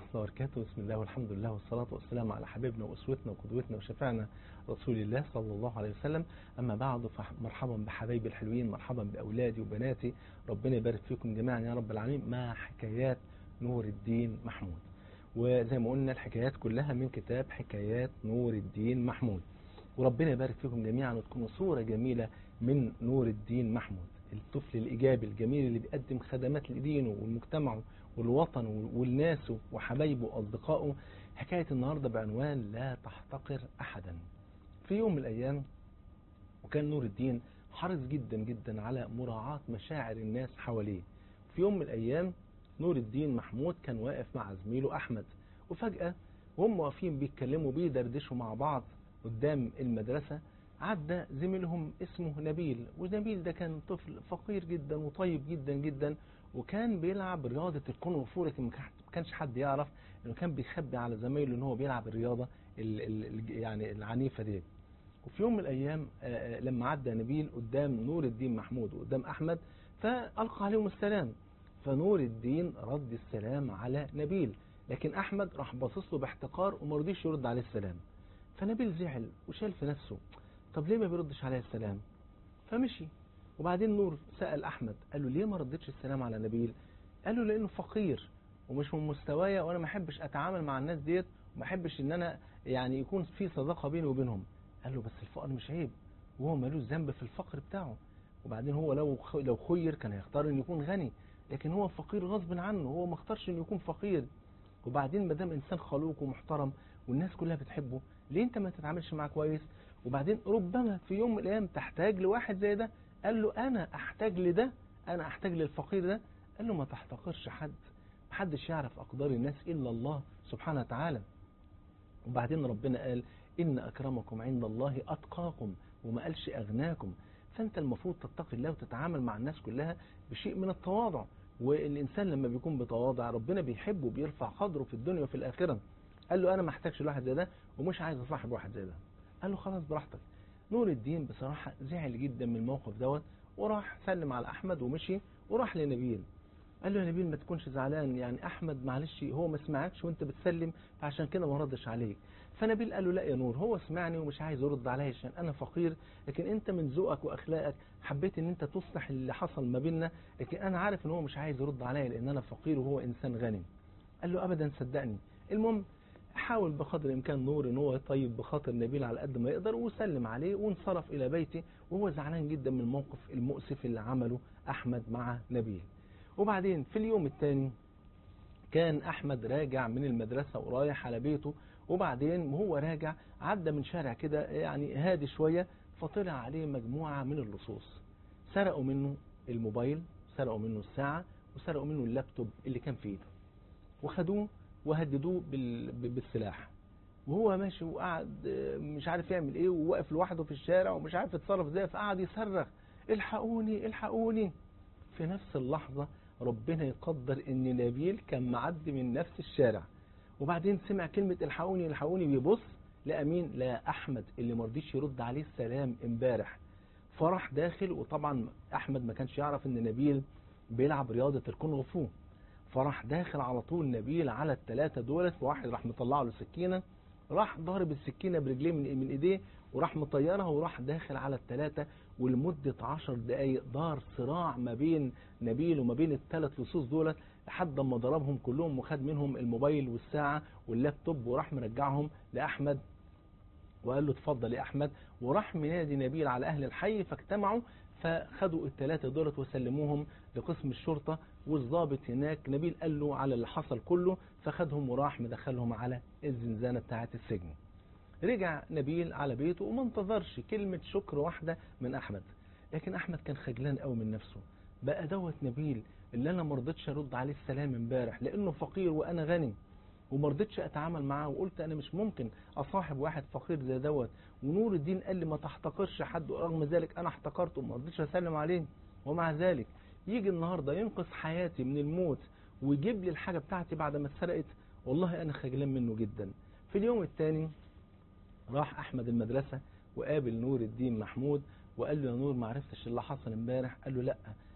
الله وبركاته بسم الله والحمد لله والصلاة والسلام على حبيبنا وأسوتنا وقدوتنا وشفعنا رسول الله صلى الله عليه وسلم أما بعد فمرحبا بحبايبي الحلوين مرحبا بأولادي وبناتي ربنا يبارك فيكم جميعا يا رب العالمين مع حكايات نور الدين محمود وزي ما قلنا الحكايات كلها من كتاب حكايات نور الدين محمود وربنا يبارك فيكم جميعا وتكونوا صورة جميلة من نور الدين محمود الطفل الإيجابي الجميل اللي بيقدم خدمات لدينه والمجتمع والوطن والناس وحبايبه وأصدقائه حكاية النهاردة بعنوان لا تحتقر أحدا في يوم من الأيام وكان نور الدين حرص جدا جدا على مراعاة مشاعر الناس حواليه في يوم من الأيام نور الدين محمود كان واقف مع زميله أحمد وفجأة وهم واقفين بيتكلموا بيدردشوا مع بعض قدام المدرسة عدى زميلهم اسمه نبيل ونبيل ده كان طفل فقير جدا وطيب جدا جدا وكان بيلعب رياضة الكونغ فو لكن ما كانش حد يعرف انه كان بيخبي على زمايله ان هو بيلعب الرياضة ال ال يعني العنيفة دي وفي يوم من الايام لما عدى نبيل قدام نور الدين محمود وقدام احمد فالقى عليهم السلام فنور الدين رد السلام على نبيل لكن احمد راح باصص له باحتقار وما رضيش يرد عليه السلام فنبيل زعل وشال في نفسه طب ليه ما بيردش عليه السلام فمشي وبعدين نور سأل أحمد قال له ليه ما ردتش السلام على نبيل قال له لأنه فقير ومش من مستوايا وأنا ما أحبش أتعامل مع الناس ديت وما أحبش إن أنا يعني يكون في صداقة بيني وبينهم قال له بس الفقر مش عيب وهو مالوش ذنب في الفقر بتاعه وبعدين هو لو لو خير كان هيختار إنه يكون غني لكن هو فقير غصب عنه هو ما اختارش إنه يكون فقير وبعدين ما دام إنسان خلوق ومحترم والناس كلها بتحبه ليه أنت ما تتعاملش معاه كويس وبعدين ربما في يوم من الأيام تحتاج لواحد زي ده قال له أنا أحتاج لده أنا أحتاج للفقير ده قال له ما تحتقرش حد محدش يعرف أقدار الناس إلا الله سبحانه وتعالى وبعدين ربنا قال إن أكرمكم عند الله أتقاكم وما قالش أغناكم فأنت المفروض تتقي الله وتتعامل مع الناس كلها بشيء من التواضع والإنسان لما بيكون بتواضع ربنا بيحبه وبيرفع قدره في الدنيا وفي الآخرة قال له أنا ما احتاجش لواحد زي ده ومش عايز أصاحب واحد زي ده قال له خلاص براحتك نور الدين بصراحة زعل جدا من الموقف دوت وراح سلم على أحمد ومشي وراح لنبيل قال له يا نبيل ما تكونش زعلان يعني أحمد معلش هو ما سمعكش وانت بتسلم فعشان كده ما ردش عليك فنبيل قال له لا يا نور هو سمعني ومش عايز يرد عليا عشان أنا فقير لكن أنت من ذوقك وأخلاقك حبيت أن أنت تصلح اللي حصل ما بيننا لكن أنا عارف أن هو مش عايز يرد عليا لأن أنا فقير وهو إنسان غني قال له أبدا صدقني المهم حاول بقدر الإمكان نور ان هو يطيب بخاطر نبيل على قد ما يقدر وسلم عليه وانصرف إلى بيته وهو زعلان جدا من الموقف المؤسف اللي عمله أحمد مع نبيل وبعدين في اليوم الثاني كان أحمد راجع من المدرسة ورايح على بيته وبعدين وهو راجع عدى من شارع كده يعني هادي شوية فطلع عليه مجموعة من اللصوص سرقوا منه الموبايل سرقوا منه الساعة وسرقوا منه اللابتوب اللي كان في ايده وخدوه وهددوه بالسلاح وهو ماشي وقعد مش عارف يعمل ايه وواقف لوحده في الشارع ومش عارف يتصرف ازاي فقعد يصرخ الحقوني الحقوني في نفس اللحظة ربنا يقدر ان نبيل كان معدي من نفس الشارع وبعدين سمع كلمة الحقوني الحقوني بيبص لقى مين لا احمد اللي مرضيش يرد عليه السلام امبارح فرح داخل وطبعا احمد ما كانش يعرف ان نبيل بيلعب رياضة الكونغ فو فراح داخل على طول نبيل على الثلاثة دولت وواحد راح مطلع له سكينة راح ضارب السكينة برجليه من, من ايديه وراح مطيرها وراح داخل على الثلاثة ولمدة عشر دقايق دار صراع ما بين نبيل وما بين الثلاث لصوص دولت لحد ما ضربهم كلهم وخد منهم الموبايل والساعة واللابتوب وراح مرجعهم لأحمد وقال له اتفضل يا أحمد وراح منادي نبيل على أهل الحي فاجتمعوا فخدوا الثلاثة دولت وسلموهم لقسم الشرطة والضابط هناك نبيل قال له على اللي حصل كله فخدهم وراح مدخلهم على الزنزانة بتاعة السجن رجع نبيل على بيته وما انتظرش كلمة شكر واحدة من أحمد لكن أحمد كان خجلان قوي من نفسه بقى دوت نبيل اللي أنا مرضتش أرد عليه السلام امبارح لأنه فقير وأنا غني ومرضتش اتعامل معاه وقلت انا مش ممكن اصاحب واحد فقير زي دوت ونور الدين قال لي ما تحتقرش حد ورغم ذلك انا احتقرته وما رضيتش اسلم عليه ومع ذلك يجي النهارده ينقذ حياتي من الموت ويجيب لي الحاجه بتاعتي بعد ما اتسرقت والله انا خجلان منه جدا في اليوم الثاني راح احمد المدرسه وقابل نور الدين محمود وقال له يا نور ما عرفتش اللي حصل امبارح قال له لا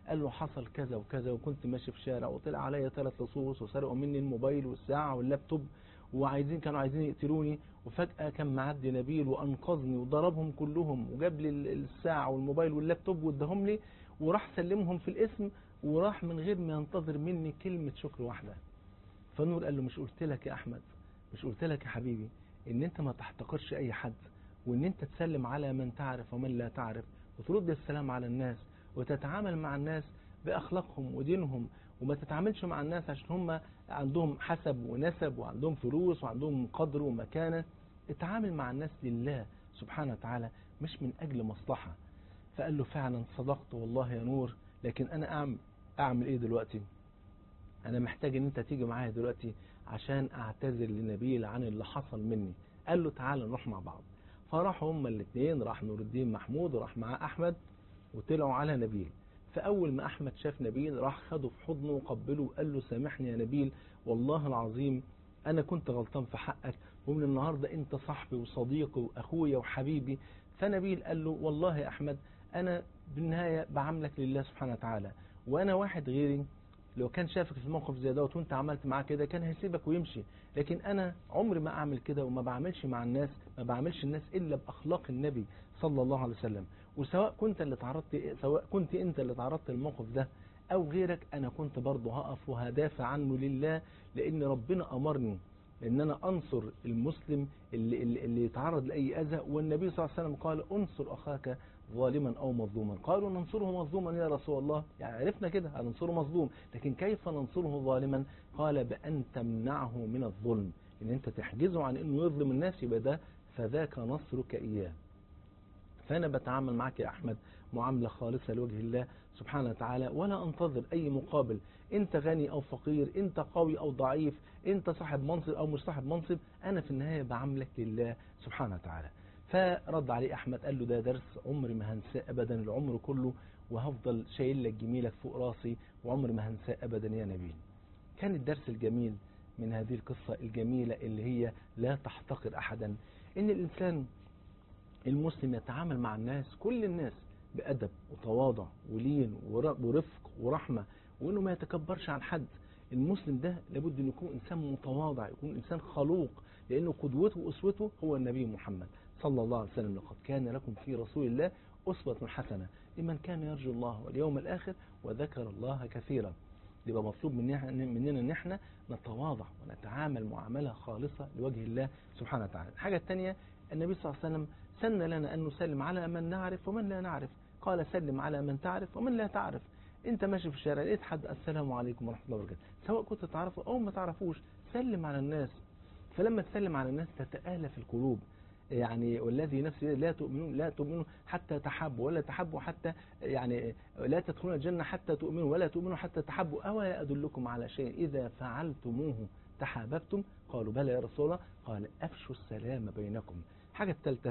قال له حصل كذا وكذا وكنت ماشي في شارع وطلع عليا ثلاث لصوص وسرقوا مني الموبايل والساعة واللابتوب وعايزين كانوا عايزين يقتلوني وفجأة كان معدي نبيل وأنقذني وضربهم كلهم وجاب لي الساعة والموبايل واللابتوب واداهم لي وراح سلمهم في الاسم وراح من غير ما ينتظر مني كلمة شكر واحدة فنور قال له مش قلت لك يا أحمد مش قلت لك يا حبيبي ان انت ما تحتقرش اي حد وان انت تسلم على من تعرف ومن لا تعرف وترد السلام على الناس وتتعامل مع الناس بأخلاقهم ودينهم وما تتعاملش مع الناس عشان هم عندهم حسب ونسب وعندهم فلوس وعندهم قدر ومكانة اتعامل مع الناس لله سبحانه وتعالى مش من أجل مصلحة فقال له فعلا صدقت والله يا نور لكن أنا أعمل, أعمل إيه دلوقتي أنا محتاج أن أنت تيجي معايا دلوقتي عشان أعتذر لنبيل عن اللي حصل مني قال له تعالى نروح مع بعض فراحوا هما الاثنين راح نور الدين محمود وراح معاه أحمد وطلعوا على نبيل فأول ما أحمد شاف نبيل راح خده في حضنه وقبله وقال له سامحني يا نبيل والله العظيم أنا كنت غلطان في حقك ومن النهاردة أنت صاحبي وصديقي وأخويا وحبيبي فنبيل قال له والله يا أحمد أنا بالنهاية بعملك لله سبحانه وتعالى وأنا واحد غيري لو كان شافك في موقف زي دوت وانت عملت معاه كده كان هيسيبك ويمشي لكن انا عمري ما اعمل كده وما بعملش مع الناس ما بعملش الناس الا باخلاق النبي صلى الله عليه وسلم وسواء كنت اللي تعرضت سواء كنت انت اللي تعرضت للموقف ده او غيرك انا كنت برضه هقف وهدافع عنه لله لان ربنا امرني ان انا انصر المسلم اللي, اللي, اللي يتعرض لاي اذى والنبي صلى الله عليه وسلم قال انصر اخاك ظالما او مظلوما قالوا ننصره مظلوما يا رسول الله يعني عرفنا كده هننصره مظلوم لكن كيف ننصره ظالما قال بان تمنعه من الظلم ان انت تحجزه عن انه يظلم الناس يبقى ده فذاك نصرك اياه فانا بتعامل معك يا احمد معاملة خالصة لوجه الله سبحانه وتعالى ولا انتظر اي مقابل انت غني او فقير انت قوي او ضعيف انت صاحب منصب او مش صاحب منصب انا في النهاية بعاملك لله سبحانه وتعالى فرد عليه احمد قال له ده درس عمري ما هنساه ابدا العمر كله وهفضل شايل لك جميلك فوق راسي وعمري ما هنساه ابدا يا نبيل كان الدرس الجميل من هذه القصة الجميلة اللي هي لا تحتقر احدا ان الانسان المسلم يتعامل مع الناس كل الناس بأدب وتواضع ولين ورفق ورحمة وانه ما يتكبرش عن حد المسلم ده لابد ان يكون انسان متواضع يكون انسان خلوق لانه قدوته واسوته هو النبي محمد صلى الله عليه وسلم لقد كان لكم في رسول الله أسوة حسنة لمن كان يرجو الله واليوم الآخر وذكر الله كثيرا يبقى مطلوب مننا ان احنا نتواضع ونتعامل معاملة خالصة لوجه الله سبحانه وتعالى الحاجة الثانية النبي صلى الله عليه وسلم سن لنا أن نسلم على من نعرف ومن لا نعرف قال سلم على من تعرف ومن لا تعرف انت ماشي في الشارع لقيت حد السلام عليكم ورحمة الله وبركاته سواء كنت تعرفه او ما تعرفوش سلم على الناس فلما تسلم على الناس تتآلف القلوب يعني والذي نفسي لا تؤمنون لا تؤمنون حتى تحبوا ولا تحبوا حتى يعني لا تدخلون الجنة حتى تؤمنوا ولا تؤمنوا حتى تحبوا أولا أدلكم على شيء إذا فعلتموه تحاببتم قالوا بلى يا رسول الله قال أفشوا السلام بينكم حاجة الثالثة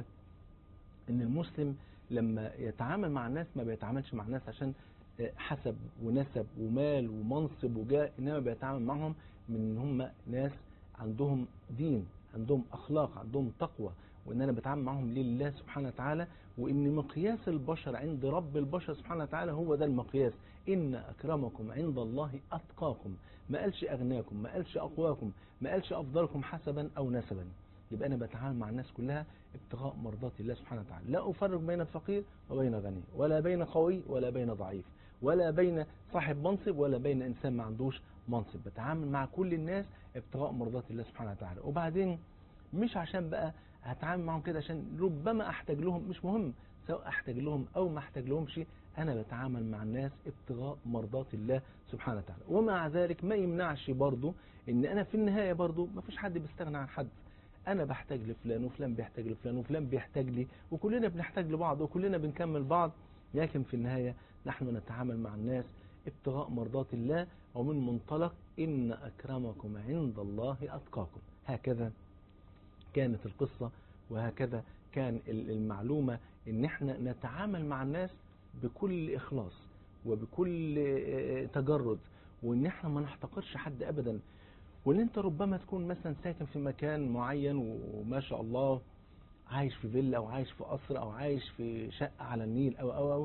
ان المسلم لما يتعامل مع الناس ما بيتعاملش مع الناس عشان حسب ونسب ومال ومنصب وجاه انما بيتعامل معهم من ان هم ناس عندهم دين عندهم اخلاق عندهم تقوى وان انا بتعامل معهم لله سبحانه وتعالى وان مقياس البشر عند رب البشر سبحانه وتعالى هو ده المقياس ان اكرمكم عند الله اتقاكم ما قالش اغناكم ما قالش اقواكم ما قالش افضلكم حسبا او نسبا يبقى انا بتعامل مع الناس كلها ابتغاء مرضات الله سبحانه وتعالى لا افرق بين فقير وبين غني ولا بين قوي ولا بين ضعيف ولا بين صاحب منصب ولا بين انسان ما عندوش منصب بتعامل مع كل الناس ابتغاء مرضات الله سبحانه وتعالى وبعدين مش عشان بقى هتعامل معهم كده عشان ربما احتاج لهم مش مهم سواء احتاج لهم او ما احتاج لهمش انا بتعامل مع الناس ابتغاء مرضات الله سبحانه وتعالى ومع ذلك ما يمنعش برضو ان انا في النهاية برضو ما فيش حد بيستغنى عن حد انا بحتاج لفلان وفلان بيحتاج لفلان وفلان بيحتاج لي وكلنا بنحتاج لبعض وكلنا بنكمل بعض لكن في النهاية نحن نتعامل مع الناس ابتغاء مرضات الله ومن منطلق إن أكرمكم عند الله أتقاكم هكذا كانت القصة وهكذا كان المعلومة ان احنا نتعامل مع الناس بكل اخلاص وبكل تجرد وان احنا ما نحتقرش حد ابدا وان انت ربما تكون مثلا ساكن في مكان معين وما شاء الله عايش في فيلا او عايش في قصر او عايش في شقة على النيل او او او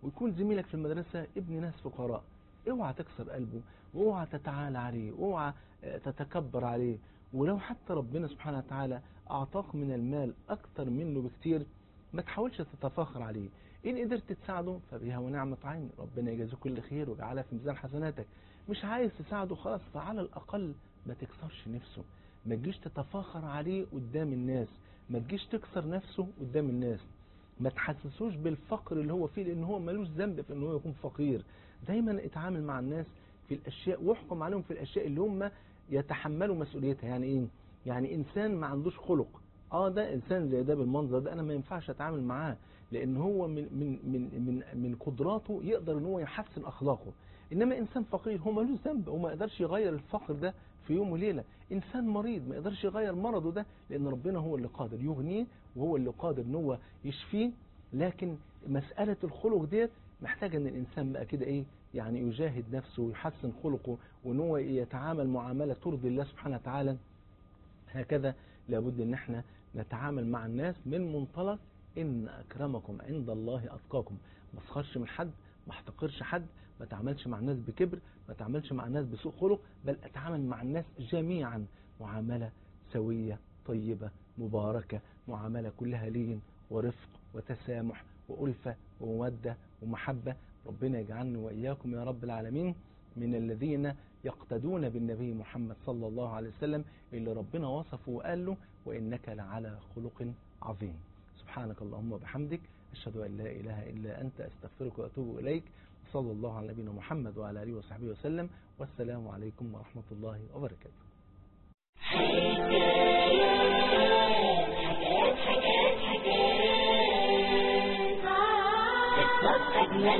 ويكون زميلك في المدرسة ابن ناس فقراء اوعى تكسر قلبه واوعى تتعالى عليه واوعى تتكبر عليه ولو حتى ربنا سبحانه وتعالى أعطاك من المال أكتر منه بكتير ما تحاولش تتفاخر عليه إن قدرت تساعده فبها ونعمة عين ربنا يجازيه كل خير ويجعلها في ميزان حسناتك مش عايز تساعده خلاص فعلى الأقل ما تكسرش نفسه ما تجيش تتفاخر عليه قدام الناس ما تجيش تكسر نفسه قدام الناس ما تحسسوش بالفقر اللي هو فيه لان هو ملوش ذنب في ان هو يكون فقير دايما اتعامل مع الناس في الاشياء واحكم عليهم في الاشياء اللي هم يتحملوا مسؤوليتها يعني ايه يعني انسان ما عندوش خلق اه ده انسان زي ده بالمنظر ده انا ما ينفعش اتعامل معاه لان هو من من من من من قدراته يقدر ان هو يحسن اخلاقه انما انسان فقير هو ملوش ذنب وما يقدرش يغير الفقر ده في يوم وليله انسان مريض ما يقدرش يغير مرضه ده لان ربنا هو اللي قادر يغنيه وهو اللي قادر ان هو يشفيه لكن مساله الخلق ديت محتاجه ان الانسان بقى كده ايه يعني يجاهد نفسه ويحسن خلقه وان هو يتعامل معامله ترضي الله سبحانه وتعالى هكذا لابد ان احنا نتعامل مع الناس من منطلق ان اكرمكم عند الله اتقاكم ما اسخرش من حد ما احتقرش حد ما تعاملش مع الناس بكبر ما تعاملش مع الناس بسوء خلق بل اتعامل مع الناس جميعا معامله سويه طيبه مباركه معامله كلها لين ورفق وتسامح والفه وموده ومحبه ربنا يجعلني واياكم يا رب العالمين من الذين يقتدون بالنبي محمد صلى الله عليه وسلم اللي ربنا وصفه وقال له وإنك لعلى خلق عظيم سبحانك اللهم وبحمدك أشهد أن لا إله إلا أنت أستغفرك وأتوب إليك صلى الله على نبينا محمد وعلى آله وصحبه وسلم والسلام عليكم ورحمة الله وبركاته حكايات حكايات حكايات قصة أجمل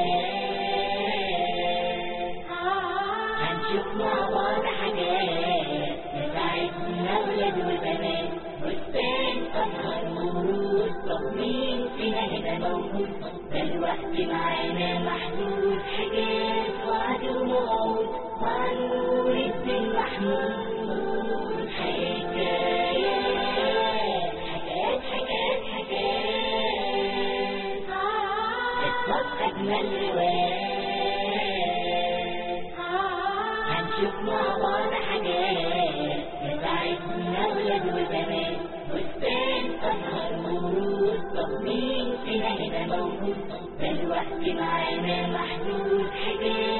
روايات هنشوف مع بعض حاجات تساعدنا ولاد وبنات بستان أزهر موروث طب مين فينا هنا موجود ده الوقت معانا محدود حاجات وعد وموعود مع نور الدين محمود حكايات حكايات حكايات حكايات قصص أجمل روايات هنشوف مع بعض حاجات تساعدنا ولاد وبنات بستان أزهر موروث طب مين فينا هنا موجود ده الوقت معانا محدود حاجات